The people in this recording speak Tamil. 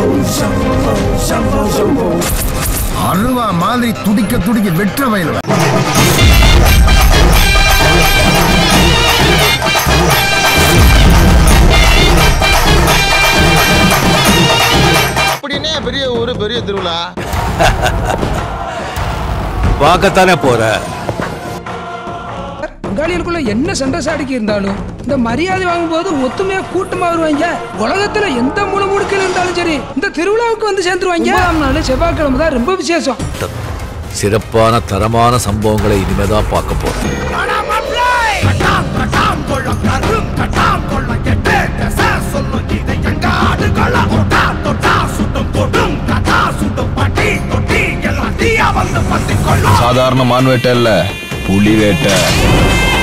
அருவா மாதிரி துடிக்க துடிக்க வெற்ற வயல் அப்படின்னே பெரிய ஊரு பெரிய திருவிழா பார்க்கத்தானே போற பங்காளிகளுக்குள்ள என்ன சண்டை சாடிக்கு இருந்தாலும் இந்த மரியாதை வாங்கும்போது ஒத்துமையா கூட்டமா வருவாங்க உலகத்துல எந்த மூல முடுக்கில் இருந்தாலும் சரி இந்த திருவிழாவுக்கு வந்து சேர்ந்துருவாங்க ஒன்பதாம் நாள் செவ்வாய்க்கிழமை தான் ரொம்ப விசேஷம் சிறப்பான தரமான சம்பவங்களை இனிமேதான் பார்க்க போறேன் சாதாரண மான் வேட்டை இல்ல புலி வேட்டை